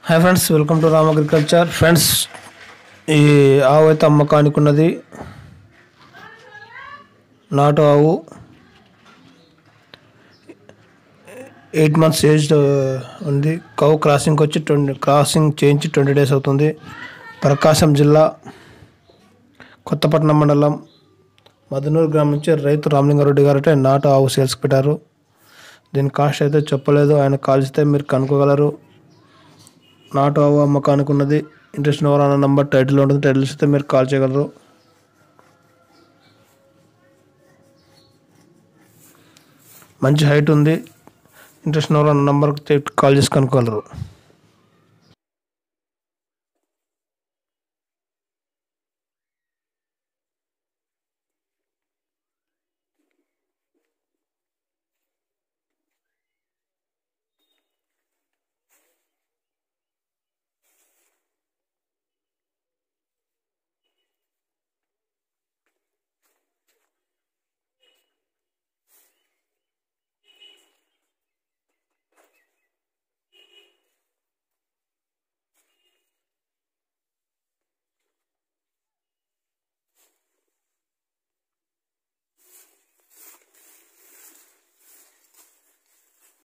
hi friends welcome to Ram agriculture friends ఈ ఆవు అయితే అమ్మకానికి ఉన్నది నాటు ఆవు ఎయిట్ మంత్స్ ఏజ్ ఉంది కౌ క్రాసింగ్ వచ్చి ట్వంటీ క్రాసింగ్ చేయించి ట్వంటీ డేస్ అవుతుంది ప్రకాశం జిల్లా కొత్తపట్నం మండలం మదనూరు గ్రామం నుంచి రైతు రామలింగారెడ్డి గారు అయితే నాటు ఆవు సేల్స్ పెట్టారు దీని కాస్ట్ అయితే చెప్పలేదు ఆయన కాల్స్తే మీరు కనుక్కోగలరు నాటు ఆవు అమ్మకానికి ఉన్నది ఇంట్రెస్ట్ ఎవరైనా నంబర్ టైటిల్ ఉంటుంది టైటిల్ ఇస్తే మీరు కాల్ చేయగలరు మంచి హైట్ ఉంది ఇంట్రెస్ట్ ఎవరైనా నంబర్కి కాల్ చేసి కనుక్కోగలరు